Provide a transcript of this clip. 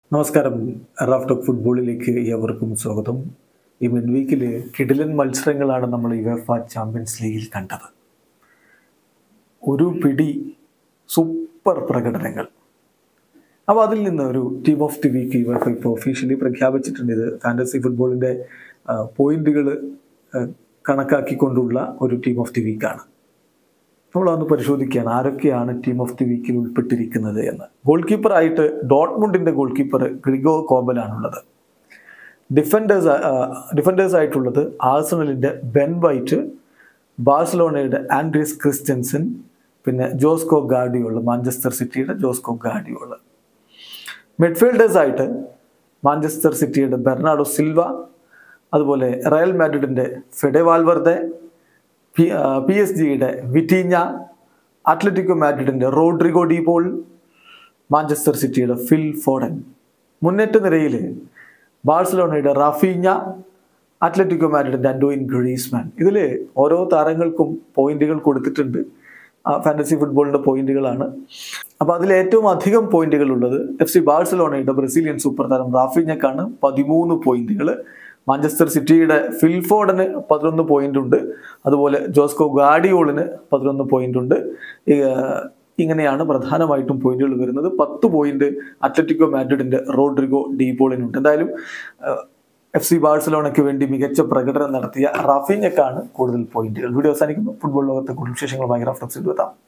നമസ്കാരം Raf talk ഫുട്ബോളിലേക്ക് ഏവർക്കും സ്വാഗതം ഈ മിഡ് വീക്കിൽ കിടിലൻ മത്സരങ്ങളാണ് നമ്മൾ യുഎഫ ചാമ്പ്യൻസ് ലീഗിൽ കണ്ടത് ഒരു പിടി സൂപ്പർ പ്രകടനങ്ങൾ അപ്പോൾ അതിൽ നിന്ന് ഒരു team of the week UEFA ഇപ്പോൾ ഒഫീഷ്യലി പ്രഖ്യാപിച്ചിട്ടുണ്ട് ഇത് ഫാൻറ്റസി ഫുട്ബോളിൻ്റെ പോയിന്റുകൾ കണക്കാക്കിക്കൊണ്ടുള്ള ഒരു ടീം ഓഫ് ദി വീക്കാണ് നമ്മളതൊന്ന് പരിശോധിക്കുകയാണ് ആരൊക്കെയാണ് ടീം ഓഫ് ദി വീക്കിൽ ഉൾപ്പെട്ടിരിക്കുന്നത് എന്ന് ഗോൾ കീപ്പറായിട്ട് ഡോട്ട്മുണ്ടിന്റെ ഗോൾ കീപ്പർ ഗ്രിഗോ കോബലാണുള്ളത് ഡിഫൻഡേഴ്സ് ഡിഫൻഡേഴ്സ് ആയിട്ടുള്ളത് ആഴ്സണലിന്റെ ബെൻ വൈറ്റ് ബാഴ്സലോണയുടെ ആൻഡ്രീസ് ക്രിസ്ത്യൻസൻ പിന്നെ ജോസ്കോ ഗാഡിയോള് മാഞ്ചസ്റ്റർ സിറ്റിയുടെ ജോസ്കോ ഗാഡിയോള് മിഡ്ഫീൽഡേഴ്സ് ആയിട്ട് മാഞ്ചസ്റ്റർ സിറ്റിയുടെ ബെർണാഡോ സിൽവ അതുപോലെ റയൽ മാഡ്രിഡിന്റെ ഫെഡെ വാൽവർദെ പി എസ് ജിയുടെ വിറ്റീഞ്ഞ അത്ലറ്റിക്കോ മാഡ്രിഡിന്റെ റോഡ്രിഗോ ഡിപോൾ മാഞ്ചസ്റ്റർ സിറ്റിയുടെ ഫിൽ ഫോഡൻ മുന്നേറ്റ നിരയിൽ ബാഴ്സലോണയുടെ റാഫീഞ്ഞ അത്ലറ്റിക്കോ മാഡ്രിഡിന്റെ അൻഡോയിൻ ഗ്രീസ്മാൻ ഇതിൽ ഓരോ താരങ്ങൾക്കും പോയിന്റുകൾ കൊടുത്തിട്ടുണ്ട് ഫാന്റസി ഫുട്ബോളിന്റെ പോയിന്റുകളാണ് അപ്പോൾ അതിൽ ഏറ്റവും അധികം പോയിന്റുകൾ ഉള്ളത് എഫ് സി ബാഴ്സലോണയുടെ ബ്രസീലിയൻ സൂപ്പർ താരം റാഫീഞ്ഞക്കാണ് പതിമൂന്ന് പോയിന്റുകൾ മാഞ്ചസ്റ്റർ സിറ്റിയുടെ ഫിൽഫോർഡിന് പതിനൊന്ന് പോയിന്റ് ഉണ്ട് അതുപോലെ ജോസ്കോ ഗാഡിയോളിന് പതിനൊന്ന് പോയിന്റ് ഉണ്ട് ഇങ്ങനെയാണ് പ്രധാനമായിട്ടും പോയിന്റുകൾ വരുന്നത് പത്ത് പോയിന്റ് അത്ലറ്റിക്കോ മാഡ്രിഡിന്റെ റോഡ്രിഗോ ഡീപോളിനുണ്ട് എന്തായാലും എഫ് സി ബാഴ്സലോണയ്ക്ക് വേണ്ടി മികച്ച പ്രകടനം നടത്തിയ റാഫീഞ്ഞക്കാണ് കൂടുതൽ പോയിന്റുകൾ വീഡിയോ അവസാനിക്കുന്നു ഫുട്ബോൾ ലോകത്തെ കൂടുതൽ വിശേഷങ്ങളുമായി റഫറൻസ് എത്താം